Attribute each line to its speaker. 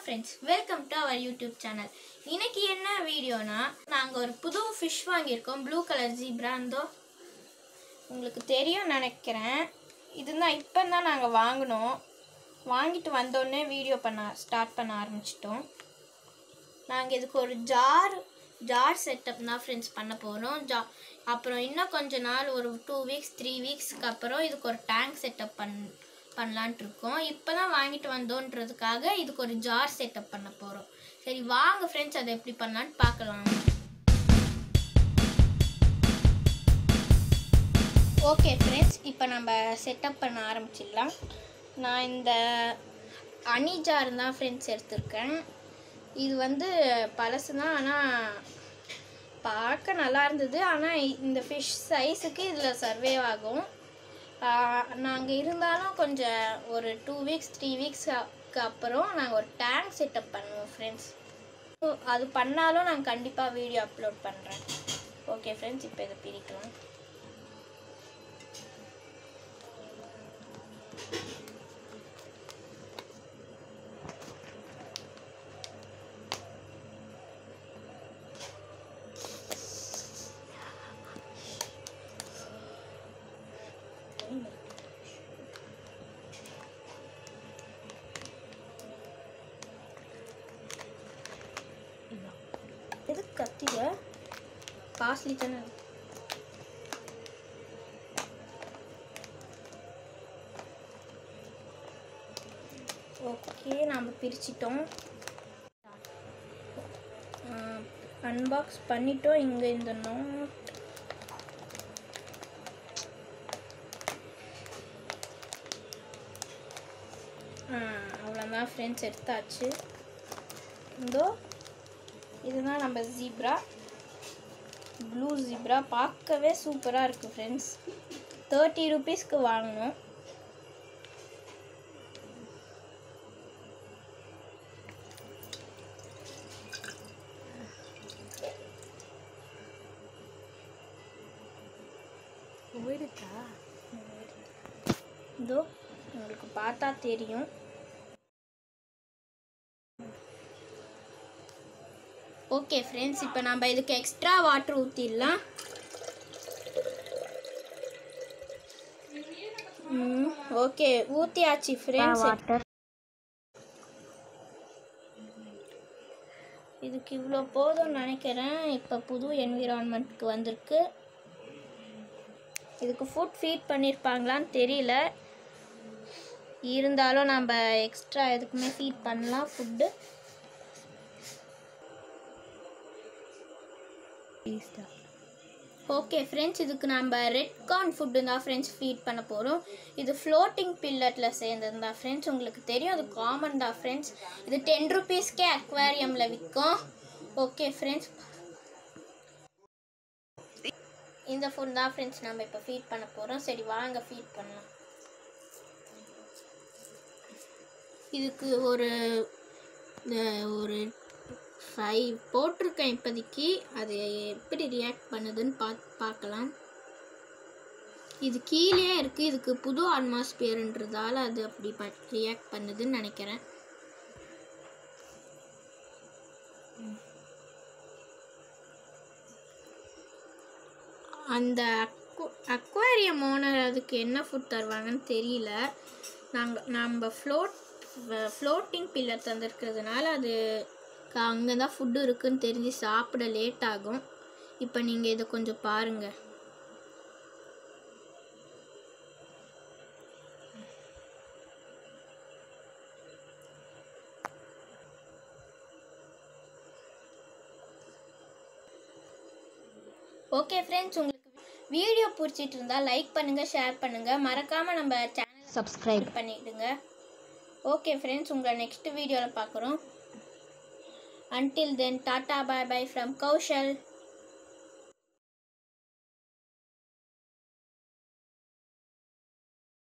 Speaker 1: Friends welcome to our YouTube channel இன்னைக்கு என்ன வீடியோனா நாங்கள் ஒரு புது ஃபிஷ் வாங்கியிருக்கோம் ப்ளூ கலர் ஜீப்ராந்தோ உங்களுக்கு தெரியும் நினைக்கிறேன் இதுதான் இப்போ தான் நாங்கள் வாங்கினோம் வாங்கிட்டு வந்தோடனே வீடியோ பண்ண ஸ்டார்ட் பண்ண ஆரம்பிச்சிட்டோம் நாங்கள் இதுக்கு ஒரு ஜார் ஜார் செட்டப் தான் ஃப்ரெண்ட்ஸ் பண்ண போகிறோம் ஜா அப்புறம் இன்னும் கொஞ்ச நாள் ஒரு டூ வீக்ஸ் த்ரீ வீக்ஸ்க்கு அப்புறம் இதுக்கு ஒரு டேங்க் செட்டப் பண் பண்ணலான்ட்டு இருக்கோம் இப்போ தான் வாங்கிட்டு வந்தோன்றதுக்காக இதுக்கு ஒரு ஜார் செட்டப் பண்ண போகிறோம் சரி வாங்க ஃப்ரெண்ட்ஸ் அதை எப்படி பண்ணலான்னு பார்க்கலாம் ஓகே ஃப்ரெண்ட்ஸ் இப்போ நம்ம செட்டப் பண்ண ஆரம்பிச்சிடலாம் நான் இந்த அணி ஜார் தான் ஃப்ரெண்ட்ஸ் எடுத்திருக்கேன் இது வந்து பழசு தான் ஆனால் பார்க்க நல்லா இருந்தது ஆனால் இந்த ஃபிஷ் சைஸுக்கு இதில் சர்வே ஆகும் நாங்கள் இருந்தாலும் கொஞ்சம் ஒரு டூ வீக்ஸ் த்ரீ வீக்ஸ்க்கு அப்புறம் நாங்கள் ஒரு டேங்க் செட்டப் பண்ணுவோம் ஃப்ரெண்ட்ஸ் அது பண்ணாலும் நான் கண்டிப்பாக வீடியோ அப்லோட் பண்ணுறேன் ஓகே ஃப்ரெண்ட்ஸ் இப்போ இதை பிரிக்கலாம் எது கத்திய காஸ்ட்லி தானே ஓகே நாம் பிரிச்சிட்டோம் அன்பாக்ஸ் பண்ணிட்டோம் இங்கே இந்த நோட் அவ்வளோதான் ஃப்ரெண்ட்ஸ் எடுத்தாச்சு இதோ இதுதான் நம்ம ஜீப்ரா ப்ளூ ஜீப்ரா பார்க்கவே சூப்பராக இருக்குது ஃப்ரெண்ட்ஸ் தேர்ட்டி ருபீஸ்க்கு வாங்கினோம் இதோ உங்களுக்கு பார்த்தா தெரியும் ஓகே ஃப்ரெண்ட்ஸ் இப்போ நம்ம இதுக்கு எக்ஸ்ட்ரா வாட்டர் ஊற்றிடலாம் ஓகே ஊற்றியாச்சு ஃப்ரெண்ட்ஸ் இதுக்கு இவ்வளோ போதும்னு நினைக்கிறேன் இப்போ புது என்விரான்மெண்ட்க்கு வந்திருக்கு இதுக்கு ஃபுட் ஃபீட் பண்ணியிருப்பாங்களான்னு தெரியல இருந்தாலும் நம்ம எக்ஸ்ட்ரா எதுக்குமே ஃபீட் பண்ணலாம் ஃபுட்டு ஓகே ஃப்ரெண்ட்ஸ் இதுக்கு நம்ம ரெட் கார்ன் ஃபுட்டு தான் ஃப்ரெண்ட்ஸ் ஃபீட் பண்ண போகிறோம் இது ஃப்ளோட்டிங் பில்லட்டில் சேர்ந்தது தான் ஃப்ரெண்ட்ஸ் உங்களுக்கு தெரியும் அது காமன் தான் ஃப்ரெண்ட்ஸ் இது டென் ருபீஸ்க்கே அக்வாரியமில் விற்கும் ஓகே ஃப்ரெண்ட்ஸ் இந்த ஃபுட் தான் ஃப்ரெண்ட்ஸ் நம்ம இப்போ ஃபீட் பண்ண போகிறோம் சரி வாங்க ஃபீட் பண்ணலாம் இதுக்கு ஒரு ஒரு ஃபைவ் போட்டிருக்கேன் இப்போதைக்கு அது எப்படி ரியாக்ட் பண்ணுதுன்னு பா பார்க்கலாம் இது கீழே இருக்குது இதுக்கு புது அட்மாஸ்பியர்ன்றதால அது அப்படி ப ரியாக்ட் பண்ணுதுன்னு நினைக்கிறேன் அந்த அக்வ அக்வாரியம் ஓனர் அதுக்கு என்ன ஃபுட் தருவாங்கன்னு தெரியல நாங்கள் நம்ம ஃப்ளோட் ஃப்ளோட்டிங் பில்லர் தந்திருக்கிறதுனால அது அங்கே தான் ஃபுட்டு இருக்குன்னு தெரிஞ்சு சாப்பிட லேட் ஆகும் இப்போ நீங்கள் இதை கொஞ்சம் பாருங்கள் ஓகே ஃப்ரெண்ட்ஸ் உங்களுக்கு வீடியோ பிடிச்சிட்டு இருந்தால் லைக் பண்ணுங்கள் ஷேர் பண்ணுங்கள் மறக்காமல் நம்ம சேனல்
Speaker 2: சப்ஸ்கிரைப்
Speaker 1: பண்ணிடுங்க ஓகே ஃப்ரெண்ட்ஸ் உங்களை நெக்ஸ்ட் வீடியோவில் பார்க்குறோம் Until then, Tata bye bye from Kaushal.